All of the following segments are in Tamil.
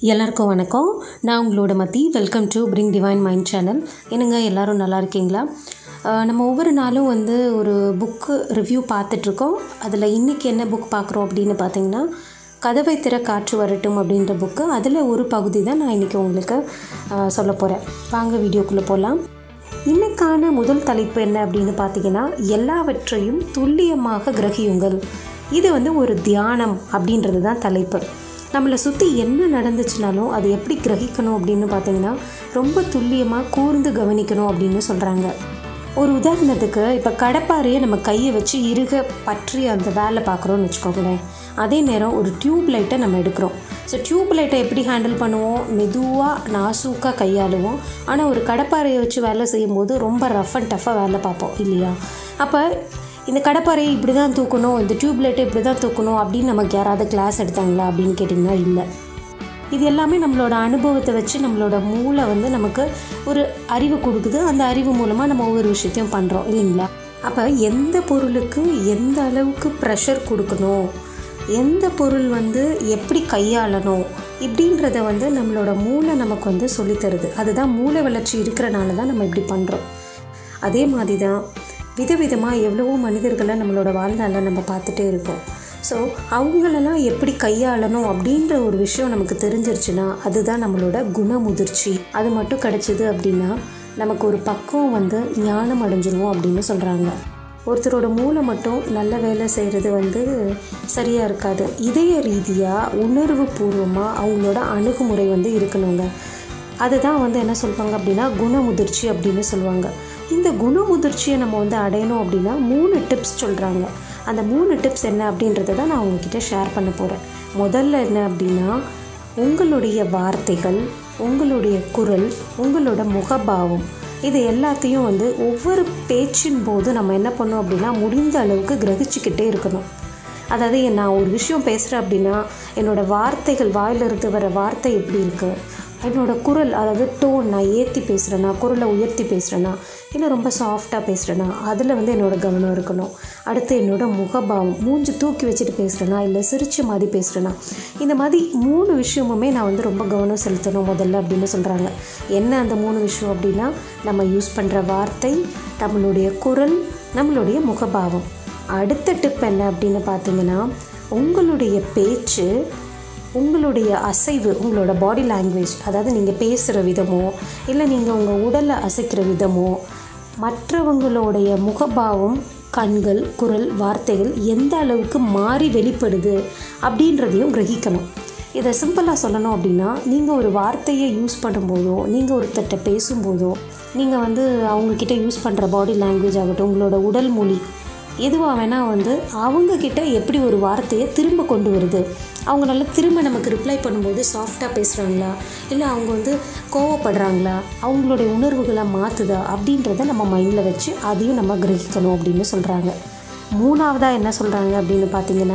எல்லாருக்கும் வணக்கம் நான் உங்களோட மத்தி welcome to bring divine mind channel என்னங்க எல்லாரும் நல்லா இருக்கீங்களா அஹ் நம்ம ஒவ்வொரு நாளும் வந்து ஒரு புக்கு ரிவ்யூ பார்த்துட்ருக்கோம் அதில் இன்றைக்கி என்ன புக் பார்க்குறோம் அப்படின்னு பார்த்தீங்கன்னா கதவை திற காற்று வரட்டும் அப்படின்ற புக்கு அதில் ஒரு பகுதி தான் நான் இன்றைக்கி உங்களுக்கு சொல்ல போகிறேன் வாங்க வீடியோக்குள்ளே போகலாம் இன்னைக்கான முதல் தலைப்பு என்ன அப்படின்னு பார்த்தீங்கன்னா எல்லாவற்றையும் துல்லியமாக கிரகியுங்கள் இது வந்து ஒரு தியானம் அப்படின்றது தான் தலைப்பு நம்மளை சுற்றி என்ன நடந்துச்சுனாலும் அது எப்படி கிரகிக்கணும் அப்படின்னு பார்த்தீங்கன்னா ரொம்ப துல்லியமாக கூர்ந்து கவனிக்கணும் அப்படின்னு சொல்கிறாங்க ஒரு உதாரணத்துக்கு இப்போ கடப்பாறையை நம்ம கையை வச்சு இறுக பற்றி அந்த வேலை பார்க்குறோன்னு வச்சுக்கோங்களேன் அதே நேரம் ஒரு டியூப் லைட்டை நம்ம எடுக்கிறோம் ஸோ டியூப் லைட்டை எப்படி ஹேண்டில் பண்ணுவோம் மெதுவாக நாசூக்காக கையாளுவோம் ஆனால் ஒரு கடப்பாறையை வச்சு வேலை செய்யும்போது ரொம்ப ரஃப் அண்ட் டஃப்பாக வேலை பார்ப்போம் இல்லையா அப்போ இந்த கடப்பாறையை இப்படி தான் தூக்கணும் இந்த டியூப் லைட்டை இப்படி தான் தூக்கணும் அப்படின்னு நமக்கு யாராவது கிளாஸ் எடுத்தாங்களா அப்படின்னு கேட்டிங்கன்னா இல்லை இது எல்லாமே நம்மளோட அனுபவத்தை வச்சு நம்மளோட மூளை வந்து நமக்கு ஒரு அறிவு கொடுக்குது அந்த அறிவு மூலமாக நம்ம ஒவ்வொரு விஷயத்தையும் பண்ணுறோம் இல்லைங்களா அப்போ எந்த பொருளுக்கு எந்த அளவுக்கு ப்ரெஷர் கொடுக்கணும் எந்த பொருள் வந்து எப்படி கையாளணும் இப்படின்றத வந்து நம்மளோட மூளை நமக்கு வந்து சொல்லித்தருது அதுதான் மூளை வளர்ச்சி இருக்கிறனால தான் நம்ம இப்படி பண்ணுறோம் அதே மாதிரி தான் விதவிதமாக எவ்வளவோ மனிதர்களை நம்மளோட வாழ்நாளில் நம்ம பார்த்துட்டே இருக்கோம் ஸோ அவங்களெல்லாம் எப்படி கையாளணும் அப்படின்ற ஒரு விஷயம் நமக்கு தெரிஞ்சிருச்சுன்னா அதுதான் நம்மளோட குணமுதிர்ச்சி அது மட்டும் கிடச்சிது அப்படின்னா நமக்கு ஒரு பக்குவம் வந்து ஞானம் அடைஞ்சிருவோம் அப்படின்னு சொல்கிறாங்க ஒருத்தரோட மூளை மட்டும் நல்ல வேலை செய்கிறது வந்து சரியாக இருக்காது இதய ரீதியாக உணர்வு பூர்வமாக அவங்களோட அணுகுமுறை வந்து இருக்கணுங்க அதுதான் வந்து என்ன சொல்லுவாங்க அப்படின்னா குணமுதிர்ச்சி அப்படின்னு சொல்லுவாங்க இந்த குணமுதிர்ச்சியை நம்ம வந்து அடையணும் அப்படின்னா மூணு டிப்ஸ் சொல்கிறாங்க அந்த மூணு டிப்ஸ் என்ன அப்படின்றத தான் நான் உங்ககிட்ட ஷேர் பண்ண போகிறேன் முதல்ல என்ன அப்படின்னா உங்களுடைய வார்த்தைகள் உங்களுடைய குரல் உங்களோட முகபாவம் இது எல்லாத்தையும் வந்து ஒவ்வொரு பேச்சின் போது நம்ம என்ன பண்ணோம் அப்படின்னா முடிந்த அளவுக்கு கிரகிச்சிக்கிட்டே இருக்கணும் அதாவது நான் ஒரு விஷயம் பேசுகிறேன் அப்படின்னா என்னோடய வார்த்தைகள் வாயிலிருந்து வர வார்த்தை எப்படி இருக்குது என்னோடய குரல் அதாவது டோன் நான் ஏற்றி பேசுகிறேன்னா குரலை உயர்த்தி பேசுகிறேன்னா இல்லை ரொம்ப சாஃப்டாக பேசுகிறேன்னா அதில் வந்து என்னோடய கவனம் இருக்கணும் அடுத்து என்னோடய முகபாவம் மூஞ்சி தூக்கி வச்சுட்டு பேசுகிறேன்னா இல்லை சிரிச்ச மாதிரி பேசுகிறேன்னா இந்த மாதிரி மூணு விஷயமுமே நான் வந்து ரொம்ப கவனம் செலுத்தணும் முதல்ல அப்படின்னு சொல்கிறாங்க என்ன அந்த மூணு விஷயம் அப்படின்னா நம்ம யூஸ் பண்ணுற வார்த்தை நம்மளுடைய குரல் நம்மளுடைய முகபாவம் அடுத்த டிப் என்ன அப்படின்னு பார்த்தீங்கன்னா உங்களுடைய பேச்சு உங்களுடைய அசைவு உங்களோட பாடி லாங்குவேஜ் அதாவது நீங்கள் பேசுகிற விதமோ இல்லை நீங்கள் உங்கள் உடலை அசைக்கிற விதமோ மற்றவங்களுடைய முகபாவம் கண்கள் குரல் வார்த்தைகள் எந்த அளவுக்கு மாறி வெளிப்படுது அப்படின்றதையும் கிரகிக்கணும் இதை சிம்பிளாக சொல்லணும் அப்படின்னா நீங்கள் ஒரு வார்த்தையை யூஸ் பண்ணும்போதோ நீங்கள் ஒருத்தர்கிட்ட பேசும்போதோ நீங்கள் வந்து அவங்கக்கிட்ட யூஸ் பண்ணுற பாடி லாங்குவேஜ் ஆகட்டும் உங்களோட உடல் மொழி எதுவாக வேணால் வந்து அவங்கக்கிட்ட எப்படி ஒரு வார்த்தையை திரும்ப கொண்டு வருது அவங்களால திரும்ப நமக்கு ரிப்ளை பண்ணும்போது சாஃப்டாக பேசுகிறாங்களா இல்லை அவங்க வந்து கோவப்படுறாங்களா அவங்களுடைய உணர்வுகளை மாற்றுதா அப்படின்றத நம்ம மைண்டில் வச்சு அதையும் நம்ம கிரகிக்கணும் அப்படின்னு சொல்கிறாங்க மூணாவதாக என்ன சொல்கிறாங்க அப்படின்னு பார்த்தீங்கன்னா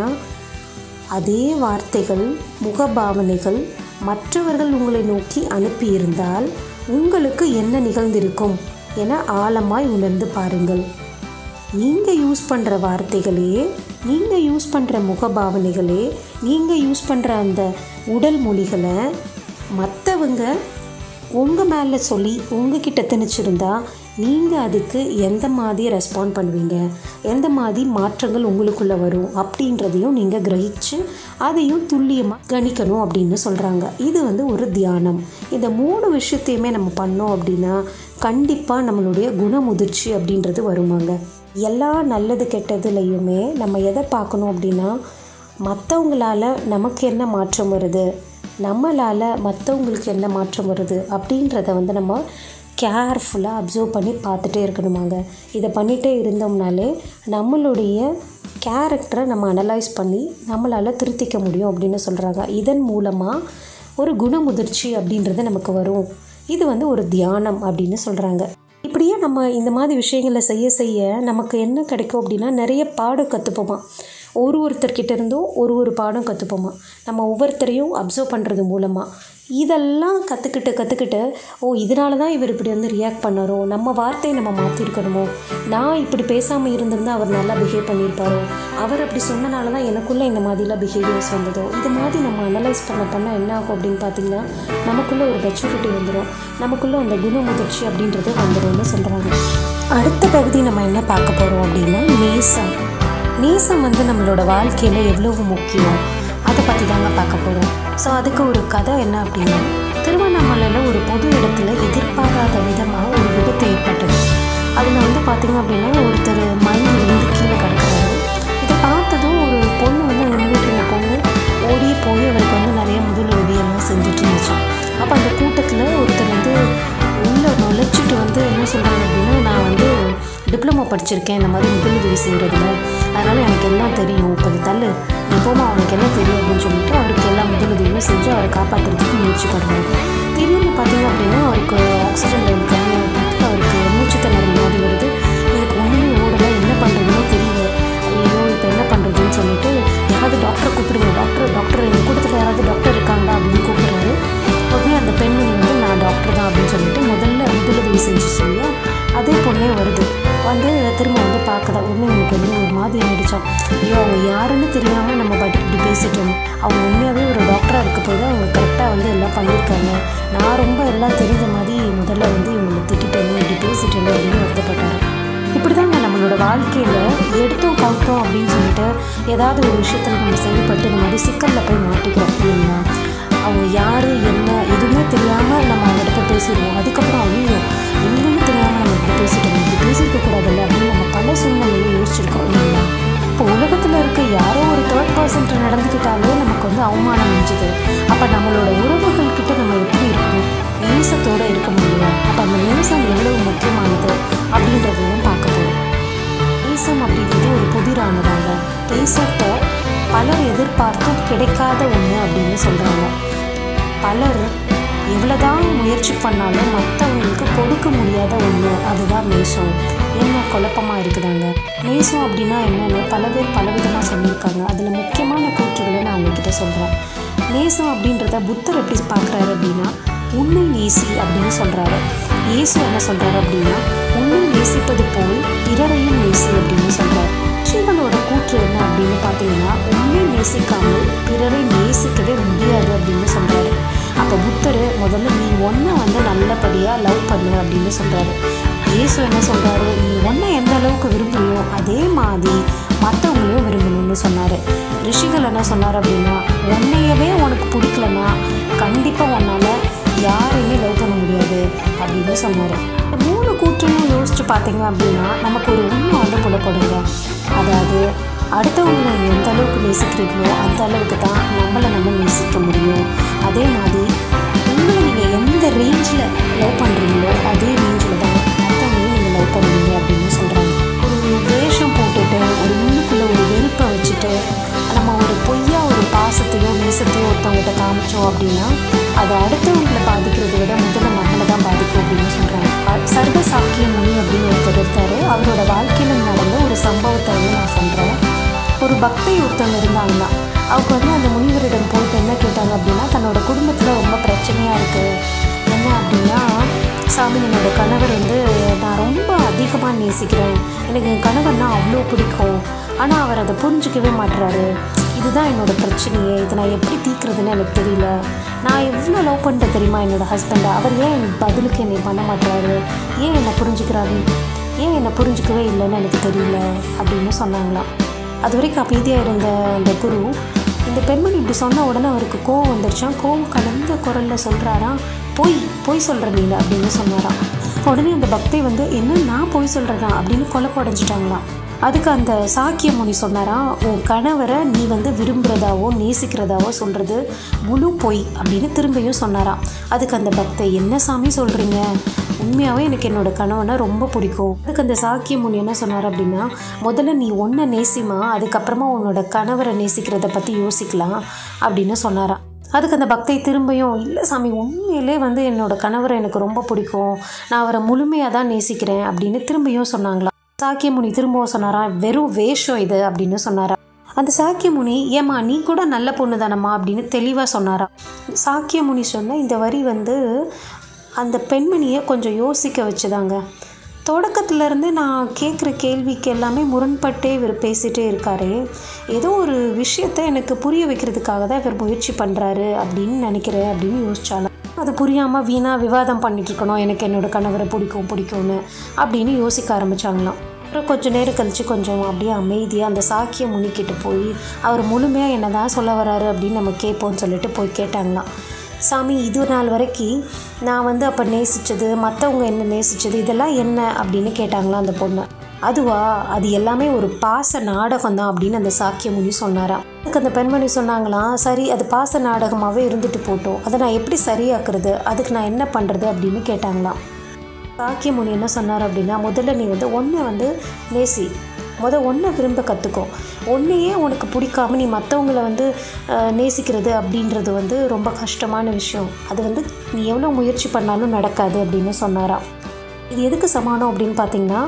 அதே வார்த்தைகள் முகபாவனைகள் மற்றவர்கள் உங்களை நோக்கி அனுப்பியிருந்தால் உங்களுக்கு என்ன நிகழ்ந்திருக்கும் என ஆழமாய் உணர்ந்து பாருங்கள் நீங்கள் யூஸ் பண்ணுற வார்த்தைகளே நீங்கள் யூஸ் பண்ணுற முகபாவனைகளே நீங்கள் யூஸ் பண்ணுற அந்த உடல் மொழிகளை மற்றவங்க உங்கள் மேலே சொல்லி உங்ககிட்ட திணிச்சிருந்தா நீங்கள் அதுக்கு எந்த மாதிரி ரெஸ்பாண்ட் பண்ணுவீங்க எந்த மாதிரி மாற்றங்கள் உங்களுக்குள்ளே வரும் அப்படின்றதையும் நீங்கள் கிரகித்து அதையும் துல்லியமாக கணிக்கணும் அப்படின்னு சொல்கிறாங்க இது வந்து ஒரு தியானம் இந்த மூணு விஷயத்தையுமே நம்ம பண்ணோம் அப்படின்னா கண்டிப்பாக நம்மளுடைய குணமுதிர்ச்சி அப்படின்றது வருமாங்க எல்லா நல்லது கெட்டதுலேயுமே நம்ம எதை பார்க்கணும் அப்படின்னா மற்றவங்களால நமக்கு என்ன மாற்றம் வருது நம்மளால் மற்றவங்களுக்கு என்ன மாற்றம் வருது அப்படின்றத வந்து நம்ம கேர்ஃபுல்லாக அப்சர்வ் பண்ணி பார்த்துட்டே இருக்கணுமாங்க இதை பண்ணிகிட்டே இருந்தோம்னாலே நம்மளுடைய கேரக்டரை நம்ம அனலைஸ் பண்ணி நம்மளால் திருத்திக்க முடியும் அப்படின்னு சொல்கிறாங்க இதன் மூலமாக ஒரு குணமுதிர்ச்சி அப்படின்றது நமக்கு வரும் இது வந்து ஒரு தியானம் அப்படின்னு சொல்கிறாங்க இப்படியே நம்ம இந்த மாதிரி விஷயங்களை செய்ய செய்ய நமக்கு என்ன கிடைக்கும் அப்படின்னா நிறைய பாடம் கற்றுப்போமா ஒரு ஒருத்தர்கிட்ட இருந்தும் ஒரு ஒரு பாடம் கற்றுப்போமா நம்ம ஒவ்வொருத்தரையும் அப்சர்வ் பண்ணுறது மூலமாக இதெல்லாம் கற்றுக்கிட்டு கற்றுக்கிட்டு ஓ இதனால தான் இவர் இப்படி வந்து ரியாக்ட் பண்ணாரோ நம்ம வார்த்தையை நம்ம மாற்றிருக்கணுமோ நான் இப்படி பேசாமல் இருந்திருந்தா அவர் நல்லா பிஹேவ் பண்ணியிருப்பாரோ அவர் அப்படி சொன்னனால தான் எனக்குள்ளே இந்த மாதிரிலாம் பிஹேவியர்ஸ் வந்ததோ இது மாதிரி நம்ம அனலைஸ் பண்ண பண்ண என்ன ஆகும் அப்படின்னு பார்த்தீங்கன்னா நமக்குள்ளே ஒரு மெச்சூரிட்டி வந்துடும் நமக்குள்ளே அந்த குணமுதிர்ச்சி அப்படின்றது வந்துடும்னு சொல்கிறாங்க அடுத்த பகுதி நம்ம என்ன பார்க்க போகிறோம் அப்படின்னா நேசம் நேசம் வந்து நம்மளோட வாழ்க்கையில் எவ்வளவு முக்கியம் அதை பற்றி தாங்க பார்க்க போகிறோம் ஸோ அதுக்கு ஒரு கதை என்ன அப்படின்னா திருவண்ணாமலையில் ஒரு பொது இடத்துல எதிர்பாராத விதமாக ஒரு விபத்து ஏற்பட்டது அதில் வந்து பார்த்திங்க அப்படின்னா ஒருத்தர் மயங்கி விழுந்து கீழே கிடக்குறாரு இதை பார்த்ததும் ஒரு பொண்ணு வந்து அங்கே நின்றுட்டு இருந்த பொண்ணு ஓடி போய் அவருக்கு வந்து நிறைய முதலுதவியெல்லாம் செஞ்சுட்டு இருந்துச்சான் அப்போ அந்த கூட்டத்தில் ஒருத்தர் வந்து உள்ளே நுழைச்சிட்டு வந்து என்ன சொல்கிறாங்க அப்படின்னா நான் வந்து டிப்ளமோ படிச்சிருக்கேன் இந்த மாதிரி முதலுதவி செய்கிறதுல அதனால் எனக்கு எல்லாம் தெரியும் கொஞ்சம் தள்ளு நீ போமா அவனுக்கு என்ன தெரியும் அப்படின்னு சொல்லிட்டு அவருக்கு எல்லா முதலுதவியும் செஞ்சு அவரை காப்பாற்றுறதுக்கு முயற்சி பண்ணுறாரு திடீர்னு பார்த்தீங்க அப்படின்னா அவருக்கு ஆக்சிஜன் லெவல் கம்மியாக போட்டு அவருக்கு மூச்சு திணறல் மாதிரி வருது எனக்கு ஒன்றுமே ஓடலை என்ன பண்ணுறதுனே தெரியல ஐயோ இப்போ என்ன பண்ணுறதுன்னு சொல்லிட்டு யாராவது டாக்டரை கூப்பிடுங்க டாக்டர் டாக்டர் எங்கள் கூட்டத்தில் யாராவது டாக்டர் இருக்காங்களா அப்படின்னு கூப்பிடுறாரு உடனே அந்த பெண்மணி வந்து நான் டாக்டர் தான் அப்படின்னு சொல்லிட்டு முதல்ல முதலுதவி செஞ்சு சொல்லியா அதே பொண்ணே வருது வந்து திரும்ப வந்து பார்க்குதா உடனே எனக்கு வந்து ஒரு மாதிரி ஆயிடுச்சான் ஐயோ அவங்க யாருன்னு தெரியாமல் நம்ம பாட்டு இப்படி பேசிட்டோம் அவங்க உண்மையாகவே ஒரு டாக்டராக இருக்க போய் தான் அவங்க கரெக்டாக வந்து எல்லாம் பண்ணியிருக்காங்க நான் ரொம்ப எல்லாம் தெரிஞ்ச மாதிரி முதல்ல வந்து இவங்களை திட்டிட்டேன் இப்படி பேசிட்டேன் அப்படின்னு வருத்தப்பட்டார் இப்படி தாங்க நம்மளோட வாழ்க்கையில் எடுத்தோம் கவுத்தோம் அப்படின்னு சொல்லிட்டு ஏதாவது ஒரு விஷயத்தில் நம்ம செயல்பட்டு இந்த மாதிரி சிக்கலில் போய் மாட்டிக்கிறோம் இல்லைங்களா அவங்க யார் என்ன எதுவுமே தெரியாமல் நம்ம அவங்ககிட்ட பேசிடுவோம் அதுக்கப்புறம் ஐயோ எதுவுமே தெரியாமல் நம்ம இப்படி பேசிட்டோம் இப்படி பேசியிருக்க கூடாதுல்ல அப்படின்னு நம்ம பல சூழ்நிலையை யோசிச்சிருக்கோம் இல்லைங்களா இப்போ உலகத்தில் இருக்க யாரோ ஒரு தேர்ட் பர்சன்ட் நடந்துக்கிட்டாலே நமக்கு வந்து அவமானம் மிஞ்சுது அப்போ நம்மளோட உறவுகள் கிட்ட நம்ம எப்படி இருக்கணும் நேசத்தோடு இருக்க முடியும் அப்போ அந்த நேசம் எவ்வளவு முக்கியமானது அப்படின்றதையும் பார்க்க போகிறோம் நேசம் அப்படின்றது ஒரு புதிரானதாங்க நேசத்தை பலர் எதிர்பார்த்தும் கிடைக்காத ஒன்று அப்படின்னு சொல்கிறாங்க பலர் எவ்வளோதான் முயற்சி பண்ணாலும் மற்றவங்களுக்கு கொடுக்க முடியாத ஒன்று அதுதான் நேசம் என்ன குழப்பமாக இருக்குதாங்க நேசம் அப்படின்னா என்னன்னு பல பேர் பலவிதமாக சொல்லியிருக்காங்க அதில் முக்கியமான கூற்றுகளை நான் உங்ககிட்ட சொல்கிறேன் நேசம் அப்படின்றத புத்தர் எப்படி பார்க்குறாரு அப்படின்னா உன்னை நேசி அப்படின்னு சொல்கிறாரு இயேசு என்ன சொல்கிறாரு அப்படின்னா உன்னை நேசிப்பது போல் பிறரையும் நேசி அப்படின்னு சொல்கிறார் ரிஷிகளோட கூற்று என்ன அப்படின்னு பார்த்தீங்கன்னா உன்னை நேசிக்காமல் பிறரை நேசிக்கவே முடியாது அப்படின்னு சொல்கிறாரு அப்போ புத்தர் முதல்ல நீ ஒன்றை வந்து நல்லபடியாக லவ் பண்ணு அப்படின்னு சொல்கிறாரு இயேசு என்ன சொல்கிறாரு நீ ஒன்றை எந்த அளவுக்கு விரும்புறியோ அதே மாதிரி மற்றவங்களையும் விரும்பணும்னு சொன்னார் ரிஷிகள் என்ன சொன்னார் அப்படின்னா உன்னையவே உனக்கு பிடிக்கலன்னா கண்டிப்பாக உன்னால் யாரையுமே லவ் பண்ண முடியாது அப்படின்னு சொன்னார் மூணு கூற்றையும் யோசிச்சு பார்த்தீங்க அப்படின்னா நமக்கு ஒரு உண்மை வந்து புலப்படுங்க அதாவது அடுத்தவங்களை நீங்கள் எந்த அளவுக்கு நேசிக்கிறீங்களோ அந்த அளவுக்கு தான் நம்மளை நம்ம நேசிக்க முடியும் அதே மாதிரி உங்களை நீங்கள் எந்த ரேஞ்சில் லவ் பண்ணுறீங்களோ அதே ரேஞ்சில் தான் மற்றவங்களையும் நீங்கள் லவ் பண்ணுவீங்க அப்படின்னு சொல்கிறாங்க ஒரு வேஷம் போட்டுட்டு ஒரு உள்ளுக்குள்ளே ஒரு வெறுப்பை வச்சுட்டு நம்ம ஒரு பொய்யா ஒரு பாசத்தையோ நேசத்தையோ ஒருத்தவங்ககிட்ட காமிச்சோம் அப்படின்னா அது அடுத்தவங்களை பாதிக்கிறத விட முதல்ல நம்மளை தான் பாதிக்கும் அப்படின்னு சொல்கிறாங்க சர்வ சாக்கிய முனி அப்படின்னு ஒருத்தர் இருக்கார் அவரோட வாழ்க்கையில் நடந்த ஒரு சம்பவத்தை வந்து நான் சொல்கிறேன் ஒரு பக்தை ஒருத்தவங்க இருந்தாங்கன்னா அவங்க வந்து அந்த முனிவரிடம் போயிட்டு என்ன கேட்டாங்க அப்படின்னா தன்னோட குடும்பத்தில் ரொம்ப பிரச்சனையாக இருக்குது என்ன அப்படின்னா சாமி என்னோட கணவர் வந்து நான் ரொம்ப அதிகமாக நேசிக்கிறேன் எனக்கு என் கணவர்னா அவ்வளோ பிடிக்கும் ஆனால் அவர் அதை புரிஞ்சிக்கவே மாட்டுறாரு இதுதான் என்னோட பிரச்சனையே இதை நான் எப்படி தீர்க்குறதுன்னு எனக்கு தெரியல நான் எவ்வளோ லவ் பண்ணிட்டேன் தெரியுமா என்னோடய ஹஸ்பண்டை அவர் ஏன் எனக்கு பதிலுக்கு என்னை பண்ண மாட்டுறாரு ஏன் என்னை புரிஞ்சுக்கிறாரு ஏன் என்னை புரிஞ்சிக்கவே இல்லைன்னு எனக்கு தெரியல அப்படின்னு சொன்னாங்களாம் அது வரைக்கும் அமைதியாக இருந்த அந்த குரு இந்த பெண்மணி இப்படி சொன்ன உடனே அவருக்கு கோவம் வந்துருச்சான் கோவம் கலந்த குரலில் சொல்கிறாராம் பொய் பொய் சொல்கிற நீ அப்படின்னு சொன்னாராம் உடனே அந்த பக்தை வந்து என்ன நான் பொய் சொல்கிறேனா அப்படின்னு கொலப்பு அடைஞ்சிட்டாங்களாம் அதுக்கு அந்த சாக்கிய முனி சொன்னாராம் உன் கணவரை நீ வந்து விரும்புகிறதாவோ நேசிக்கிறதாவோ சொல்கிறது முழு பொய் அப்படின்னு திரும்பியும் சொன்னாராம் அதுக்கு அந்த பக்தை என்ன சாமி சொல்கிறீங்க உண்மையாகவே எனக்கு என்னோட கணவனை ரொம்ப பிடிக்கும் அதுக்கு அந்த சாக்கிய முனி என்ன சொன்னார் அப்படின்னா முதல்ல நீ ஒன்றை நேசிமா அதுக்கப்புறமா உன்னோட கணவரை நேசிக்கிறத பற்றி யோசிக்கலாம் அப்படின்னு சொன்னாராம் அதுக்கு அந்த பக்தை திரும்பியும் இல்லை சாமி உண்மையிலே வந்து என்னோட கணவரை எனக்கு ரொம்ப பிடிக்கும் நான் அவரை முழுமையாக தான் நேசிக்கிறேன் அப்படின்னு திரும்பியும் சொன்னாங்களாம் சாக்கிய முனி திரும்பவும் சொன்னாராம் வெறும் வேஷம் இது அப்படின்னு சொன்னாராம் அந்த சாக்கியமுனி ஏம்மா நீ கூட நல்ல பொண்ணு தானம்மா அப்படின்னு தெளிவாக சொன்னாராம் சாக்கியமுனி சொன்ன இந்த வரி வந்து அந்த பெண்மணியை கொஞ்சம் யோசிக்க வச்சுதாங்க தொடக்கத்துலேருந்து நான் கேட்குற கேள்விக்கு எல்லாமே முரண்பட்டே இவர் பேசிகிட்டே இருக்காரு ஏதோ ஒரு விஷயத்தை எனக்கு புரிய வைக்கிறதுக்காக தான் இவர் முயற்சி பண்ணுறாரு அப்படின்னு நினைக்கிறேன் அப்படின்னு யோசிச்சாலும் அது புரியாமல் வீணாக விவாதம் பண்ணிட்டு இருக்கணும் எனக்கு என்னோட கணவரை பிடிக்கும் பிடிக்கும்னு அப்படின்னு யோசிக்க ஆரம்பித்தாங்களாம் அப்புறம் கொஞ்சம் நேரம் கழித்து கொஞ்சம் அப்படியே அமைதியாக அந்த சாக்கிய முனிக்கிட்டு போய் அவர் முழுமையாக என்ன தான் சொல்ல வராரு அப்படின்னு நம்ம கேட்போம்னு சொல்லிட்டு போய் கேட்டாங்களாம் சாமி இது நாள் வரைக்கும் நான் வந்து அப்போ நேசித்தது மற்றவங்க என்ன நேசித்தது இதெல்லாம் என்ன அப்படின்னு கேட்டாங்களாம் அந்த பொண்ணு அதுவா அது எல்லாமே ஒரு பாச நாடகம் தான் அப்படின்னு அந்த சாக்கிய முனி சொன்னாராம் அதுக்கு அந்த பெண்மணி சொன்னாங்களாம் சரி அது பாச நாடகமாகவே இருந்துட்டு போட்டோம் அதை நான் எப்படி சரியாக்குறது அதுக்கு நான் என்ன பண்ணுறது அப்படின்னு கேட்டாங்களாம் சாக்கிய முனி என்ன சொன்னார் அப்படின்னா முதல்ல நீ வந்து ஒன்றை வந்து நேசி முத ஒன்றை விரும்ப கற்றுக்கோ ஒன்றையே உனக்கு பிடிக்காம நீ மற்றவங்கள வந்து அஹ், நேசிக்கிறது அப்படின்றது வந்து ரொம்ப கஷ்டமான விஷயம் அது வந்து நீ எவ்வளோ முயற்சி பண்ணாலும் நடக்காது அப்படின்னு சொன்னாராம் இது எதுக்கு சமானம் அப்படின்னு பார்த்தீங்கன்னா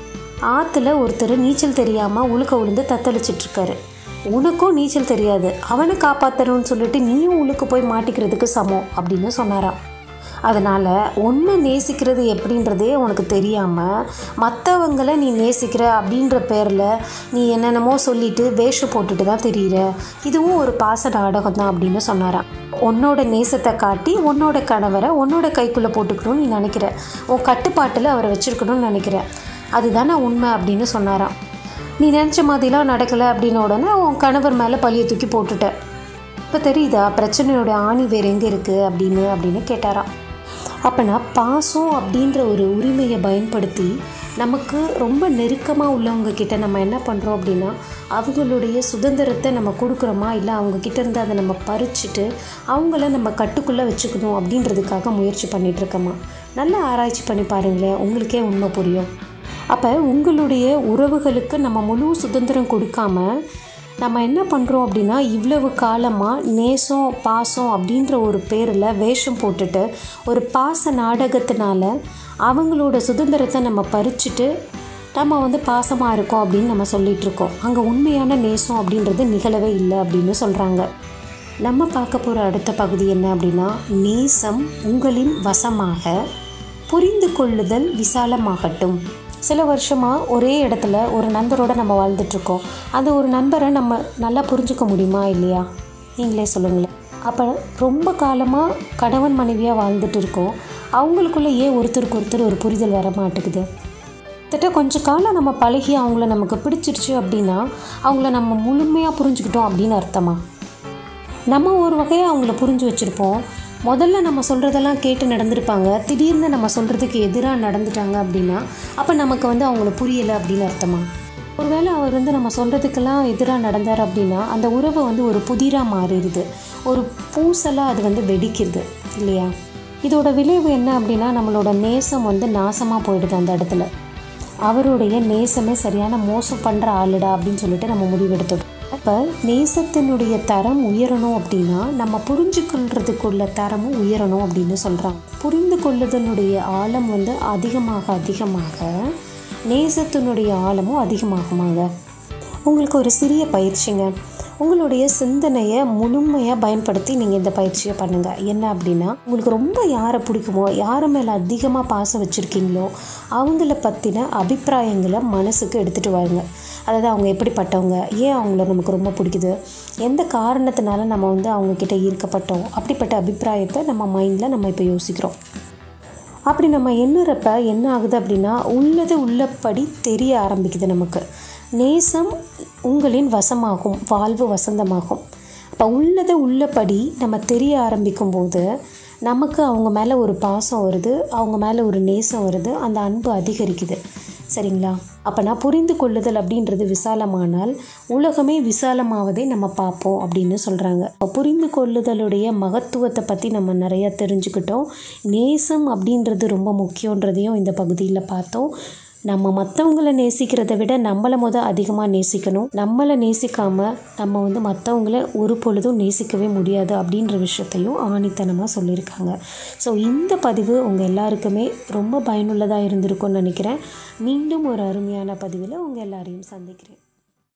ஆற்றுல ஒருத்தர் நீச்சல் தெரியாமல் உழுக்க விழுந்து தத்தளிச்சிட்ருக்காரு உனக்கும் நீச்சல் தெரியாது அவனை காப்பாற்றணும்னு சொல்லிட்டு நீயும் உழுக்கு போய் மாட்டிக்கிறதுக்கு சமம் அப்படின்னு சொன்னாராம் அதனால் ஒன்று நேசிக்கிறது எப்படின்றதே உனக்கு தெரியாமல் மற்றவங்களை நீ நேசிக்கிற அப்படின்ற பேரில் நீ என்னென்னமோ சொல்லிட்டு வேஷம் போட்டுட்டு தான் தெரியுற இதுவும் ஒரு பாச நாடகம் தான் அப்படின்னு சொன்னாராம் உன்னோட நேசத்தை காட்டி உன்னோட கணவரை உன்னோட கைக்குள்ளே போட்டுக்கணும்னு நீ நினைக்கிற உன் கட்டுப்பாட்டில் அவரை வச்சுருக்கணும்னு நினைக்கிற அதுதானே உண்மை அப்படின்னு சொன்னாராம் நீ நினச்ச மாதிரிலாம் நடக்கலை அப்படின்ன உடனே உன் கணவர் மேலே பழியை தூக்கி போட்டுட்ட இப்போ தெரியுதா பிரச்சனையோட ஆணி வேறு எங்கே இருக்குது அப்படின்னு அப்படின்னு கேட்டாராம் அப்போனா பாசம் அப்படின்ற ஒரு உரிமையை பயன்படுத்தி நமக்கு ரொம்ப நெருக்கமாக உள்ளவங்க கிட்ட நம்ம என்ன பண்ணுறோம் அப்படின்னா அவங்களுடைய சுதந்திரத்தை நம்ம கொடுக்குறோமா இல்லை அவங்க கிட்ட இருந்து அதை நம்ம பறிச்சுட்டு அவங்கள நம்ம கட்டுக்குள்ளே வச்சுக்கணும் அப்படின்றதுக்காக முயற்சி பண்ணிட்டு இருக்கோமா நல்லா ஆராய்ச்சி பண்ணி பாருங்களேன் உங்களுக்கே உண்மை புரியும் அப்போ உங்களுடைய உறவுகளுக்கு நம்ம முழு சுதந்திரம் கொடுக்காம நம்ம என்ன பண்ணுறோம் அப்படின்னா இவ்வளவு காலமாக நேசம் பாசம் அப்படின்ற ஒரு பேரில் வேஷம் போட்டுட்டு ஒரு பாச நாடகத்தினால அவங்களோட சுதந்திரத்தை நம்ம பறிச்சுட்டு நம்ம வந்து பாசமாக இருக்கோம் அப்படின்னு நம்ம சொல்லிட்டு இருக்கோம் அங்கே உண்மையான நேசம் அப்படின்றது நிகழவே இல்லை அப்படின்னு சொல்கிறாங்க நம்ம பார்க்க போகிற அடுத்த பகுதி என்ன அப்படின்னா நேசம் உங்களின் வசமாக புரிந்து கொள்ளுதல் விசாலமாகட்டும் சில வருஷமாக ஒரே இடத்துல ஒரு நண்பரோட நம்ம வாழ்ந்துட்டுருக்கோம் அந்த ஒரு நண்பரை நம்ம நல்லா புரிஞ்சுக்க முடியுமா இல்லையா நீங்களே சொல்லுங்களேன் அப்போ ரொம்ப காலமாக கணவன் மனைவியாக வாழ்ந்துட்டு இருக்கோம் அவங்களுக்குள்ளே ஏன் ஒருத்தருக்கு ஒருத்தர் ஒரு புரிதல் வர மாட்டேங்குது கிட்டத்தட்ட கொஞ்ச காலம் நம்ம பழகி அவங்கள நமக்கு பிடிச்சிருச்சு அப்படின்னா அவங்கள நம்ம முழுமையாக புரிஞ்சுக்கிட்டோம் அப்படின்னு அர்த்தமா நம்ம ஒரு வகையாக அவங்கள புரிஞ்சு வச்சுருப்போம் முதல்ல நம்ம சொல்கிறதெல்லாம் கேட்டு நடந்திருப்பாங்க திடீர்னு நம்ம சொல்கிறதுக்கு எதிராக நடந்துட்டாங்க அப்படின்னா அப்போ நமக்கு வந்து அவங்கள புரியலை அப்படின்னு அர்த்தமா ஒருவேளை அவர் வந்து நம்ம சொல்கிறதுக்கெல்லாம் எதிராக நடந்தார் அப்படின்னா அந்த உறவு வந்து ஒரு புதிராக மாறிடுது ஒரு பூசலாக அது வந்து வெடிக்குது இல்லையா இதோட விளைவு என்ன அப்படின்னா நம்மளோட நேசம் வந்து நாசமாக போயிடுது அந்த இடத்துல அவருடைய நேசமே சரியான மோசம் பண்ணுற ஆளுடா அப்படின்னு சொல்லிட்டு நம்ம முடிவெடுத்தோம் அப்போ நேசத்தினுடைய தரம் உயரணும் அப்படின்னா நம்ம புரிஞ்சுக்கொள்றதுக்குள்ள தரமும் உயரணும் அப்படின்னு சொல்கிறாங்க புரிந்து கொள்ளுதனுடைய ஆழம் வந்து அதிகமாக அதிகமாக நேசத்தினுடைய ஆழமும் அதிகமாகுமாங்க உங்களுக்கு ஒரு சிறிய பயிற்சிங்க உங்களுடைய சிந்தனையை முழுமையாக பயன்படுத்தி நீங்கள் இந்த பயிற்சியை பண்ணுங்கள் என்ன அப்படின்னா உங்களுக்கு ரொம்ப யாரை பிடிக்குமோ யார் மேலே அதிகமாக பாசம் வச்சுருக்கீங்களோ அவங்கள பற்றின அபிப்பிராயங்களை மனசுக்கு எடுத்துகிட்டு வாங்க அதாவது அவங்க எப்படிப்பட்டவங்க ஏன் அவங்கள நமக்கு ரொம்ப பிடிக்குது எந்த காரணத்தினால நம்ம வந்து அவங்கக்கிட்ட ஈர்க்கப்பட்டோம் அப்படிப்பட்ட அபிப்பிராயத்தை நம்ம மைண்டில் நம்ம இப்போ யோசிக்கிறோம் அப்படி நம்ம எண்ணுறப்ப என்ன ஆகுது அப்படின்னா உள்ளது உள்ளபடி தெரிய ஆரம்பிக்குது நமக்கு நேசம் உங்களின் வசமாகும் வாழ்வு வசந்தமாகும் அப்போ உள்ளதை உள்ளபடி நம்ம தெரிய ஆரம்பிக்கும் போது நமக்கு அவங்க மேலே ஒரு பாசம் வருது அவங்க மேலே ஒரு நேசம் வருது அந்த அன்பு அதிகரிக்குது சரிங்களா அப்போனா புரிந்து கொள்ளுதல் அப்படின்றது விசாலமானால் உலகமே விசாலமாவதை நம்ம பார்ப்போம் அப்படின்னு சொல்கிறாங்க இப்போ புரிந்து கொள்ளுதலுடைய மகத்துவத்தை பற்றி நம்ம நிறையா தெரிஞ்சுக்கிட்டோம் நேசம் அப்படின்றது ரொம்ப முக்கியன்றதையும் இந்த பகுதியில் பார்த்தோம் நம்ம மற்றவங்கள நேசிக்கிறத விட நம்மளை முத அதிகமாக நேசிக்கணும் நம்மளை நேசிக்காமல் நம்ம வந்து மற்றவங்கள ஒரு பொழுதும் நேசிக்கவே முடியாது அப்படின்ற விஷயத்தையும் ஆணித்தனமாக சொல்லியிருக்காங்க ஸோ இந்த பதிவு உங்கள் எல்லாருக்குமே ரொம்ப பயனுள்ளதாக இருந்திருக்கும்னு நினைக்கிறேன் மீண்டும் ஒரு அருமையான பதிவில் உங்கள் எல்லாரையும் சந்திக்கிறேன்